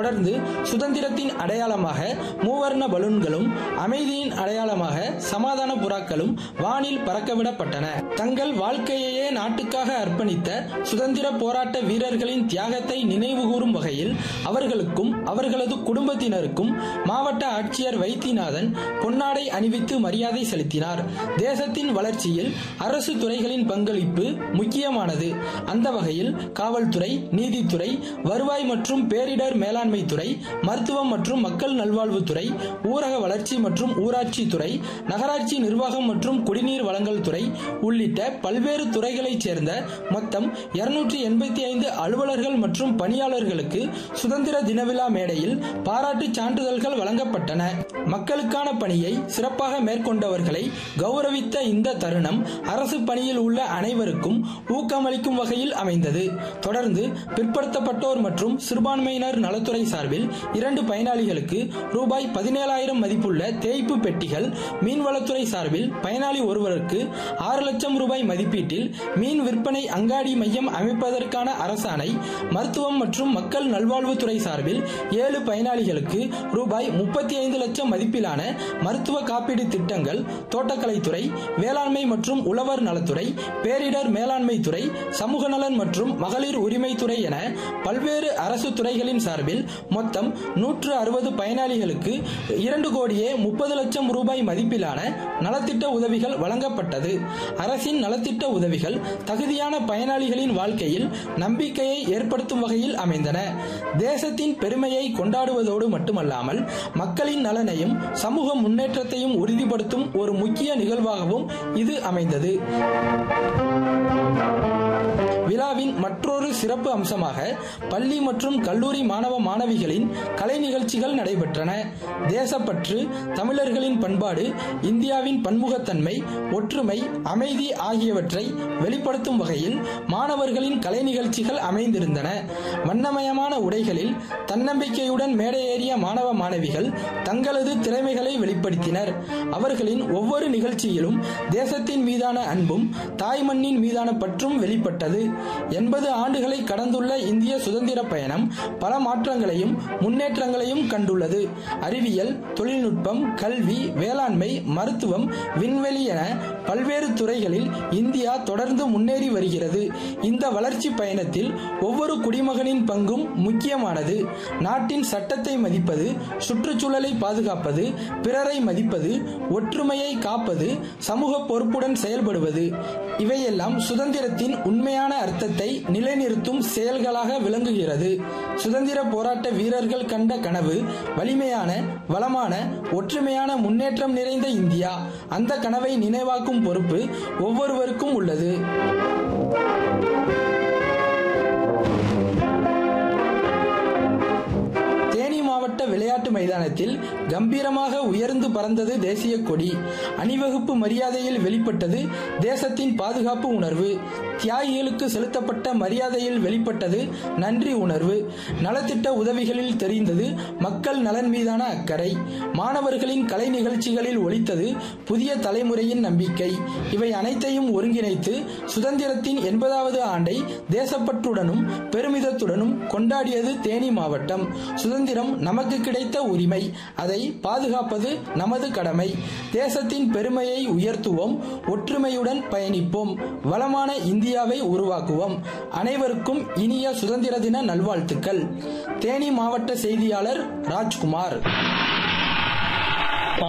தொடர்ந்து சுதந்திரத்தின் அடையாளமாக மூவர்ண பலூன்களும் அமைதியின் அடையாளமாக சமாதான புறாக்களும் வானில் பறக்கவிடப்பட்டன தங்கள் வாழ்க்கையையே நாட்டுக்காக அர்ப்பணித்த சுதந்திர போராட்ட வீரர்களின் தியாகத்தை நினைவுகூரும் வகையில் அவர்களுக்கும் அவர்களது குடும்பத்தினருக்கும் மாவட்ட ஆட்சியர் வைத்தியநாதன் பொன்னாடை அணிவித்து மரியாதை செலுத்தினார் தேசத்தின் வளர்ச்சியில் அரசு துறைகளின் பங்களிப்பு முக்கியமானது அந்த வகையில் காவல்துறை நீதித்துறை வருவாய் மற்றும் பேரிடர் மேலாண்மை துறை மருத்துவம் மற்றும் மக்கள் நல்வாழ்வுத்துறை ஊரக வளர்ச்சி மற்றும் ஊராட்சி துறை நகராட்சி நிர்வாகம் மற்றும் குடிநீர் வழங்கல் துறை உள்ளிட்ட பல்வேறு துறைகளைச் சேர்ந்த மொத்தம் இருநூற்றி எண்பத்தி ஐந்து அலுவலர்கள் மற்றும் பணியாளர்களுக்கு சுதந்திர தின விழா மேடையில் பாராட்டு சான்றிதழ்கள் வழங்கப்பட்டன மக்களுக்கான பணியை சிறப்பாக மேற்கொண்டவர்களை கௌரவித்த இந்த தருணம் அரசு பணியில் உள்ள அனைவருக்கும் ஊக்கமளிக்கும் வகையில் அமைந்தது தொடர்ந்து பிற்படுத்தப்பட்டோர் மற்றும் சிறுபான்மையினர் நலத்துறை சார்பில் இரண்டு பயனாளிகளுக்கு ரூபாய் பதினேழாயிரம் மதிப்புள்ள தேய்ப்பு பெட்டிகள் மீன்வளத்துறை சார்பில் பயனாளி ஒருவருக்கு ஆறு லட்சம் ரூபாய் மதிப்பீட்டில் மீன் விற்பனை அங்காடி மையம் அமைப்பதற்கான அரசாணை மருத்துவம் மற்றும் மக்கள் நல்வாழ்வுத்துறை சார்பில் ஏழு பயனாளிகளுக்கு ரூபாய் முப்பத்தி ஐந்து லட்சம் மதிப்பிலான மருத்துவ காப்பீடு திட்டங்கள் தோட்டக்கலைத்துறை வேளாண்மை மற்றும் உழவர் நலத்துறை பேரிடர் மேலாண்மை துறை சமூக நலன் மற்றும் மகளிர் உரிமைத்துறை என பல்வேறு அரசு துறைகளின் சார்பில் மொத்தம் நூற்று அறுபது பயனாளிகளுக்கு இரண்டு கோடியே முப்பது லட்சம் ரூபாய் மதிப்பிலான நலத்திட்ட உதவிகள் வழங்கப்பட்டது அரசின் நலத்திட்ட உதவிகள் தகுதியான பயனாளிகளின் வாழ்க்கையில் நம்பிக்கையை ஏற்படுத்தும் வகையில் அமைந்தன தேசத்தின் பெருமையை கொண்டாடுவதோடு மட்டுமல்லாமல் மக்களின் நலனையும் சமூக முன்னேற்றத்தையும் உறுதிப்படுத்தும் ஒரு முக்கிய நிகழ்வாகவும் இது அமைந்தது விழாவின் மற்றொரு சிறப்பு அம்சமாக பள்ளி மற்றும் கல்லூரி மாணவ மாணவிகளின் கலை நிகழ்ச்சிகள் நடைபெற்றன தேசப்பற்று தமிழர்களின் பண்பாடு இந்தியாவின் பன்முகத்தன்மை ஒற்றுமை அமைதி ஆகியவற்றை வெளிப்படுத்தும் வகையில் மாணவர்களின் கலை நிகழ்ச்சிகள் அமைந்திருந்தன வண்ணமயமான உடைகளில் தன்னம்பிக்கையுடன் மேடையேறிய மாணவ மாணவிகள் தங்களது திறமைகளை வெளிப்படுத்தினர் அவர்களின் ஒவ்வொரு நிகழ்ச்சியிலும் தேசத்தின் மீதான அன்பும் தாய் மண்ணின் மீதான பற்றும் வெளிப்பட்டது எண்பது ஆண்டுகளை கடந்துள்ள இந்திய சுதந்திர பயணம் பல மாற்றங்களையும் முன்னேற்றங்களையும் கண்டுள்ளது அறிவியல் தொழில்நுட்பம் கல்வி வேளாண்மை மருத்துவம் விண்வெளி என பல்வேறு துறைகளில் இந்தியா தொடர்ந்து முன்னேறி வருகிறது இந்த வளர்ச்சி பயணத்தில் ஒவ்வொரு குடிமகனின் பங்கும் முக்கியமானது நாட்டின் சட்டத்தை மதிப்பது சுற்றுச்சூழலை பாதுகாப்பது பிறரை மதிப்பது ஒற்றுமையை காப்பது சமூக பொறுப்புடன் செயல்படுவது இவையெல்லாம் சுதந்திரத்தின் உண்மையான அர்த்தத்தை நிலைநிறுத்தும் செயல்களாக விளங்குகிறது சுதந்திர போராட்ட வீரர்கள் கண்ட கனவு வலிமையான வளமான ஒற்றுமையான முன்னேற்றம் நிறைந்த இந்தியா அந்த கனவை நினைவாக்கும் பொறுப்பு ஒவ்வொருவருக்கும் உள்ளது தேனி மாவட்ட விளையாட்டு மைதானத்தில் கம்பீரமாக உயர்ந்து பறந்தது தேசிய கொடி அணிவகுப்பு மரியாதையில் வெளிப்பட்டது தேசத்தின் பாதுகாப்பு உணர்வு தியாகிகளுக்கு செலுத்தப்பட்ட மரியாதையில் வெளிப்பட்டது நன்றி உணர்வு நலத்திட்ட உதவிகளில் தெரிந்தது மக்கள் நலன் மீதான அக்கறை மாணவர்களின் கலை நிகழ்ச்சிகளில் ஒலித்தது புதிய தலைமுறையின் நம்பிக்கை இவை அனைத்தையும் ஒருங்கிணைத்து சுதந்திரத்தின் எண்பதாவது ஆண்டை தேசப்பற்றுடனும் பெருமிதத்துடனும் கொண்டாடியது தேனி மாவட்டம் சுதந்திரம் நமக்கு கிடைத்த உரிமை அதை பாதுகாப்பது நமது கடமை தேசத்தின் பெருமையை உயர்த்துவோம் ஒற்றுமையுடன் பயணிப்போம் வளமான இந்தியாவை உருவாக்குவோம் அனைவருக்கும் இனிய சுதந்திர தின நல்வாழ்த்துக்கள் தேனி மாவட்ட செய்தியாளர் ராஜ்குமார்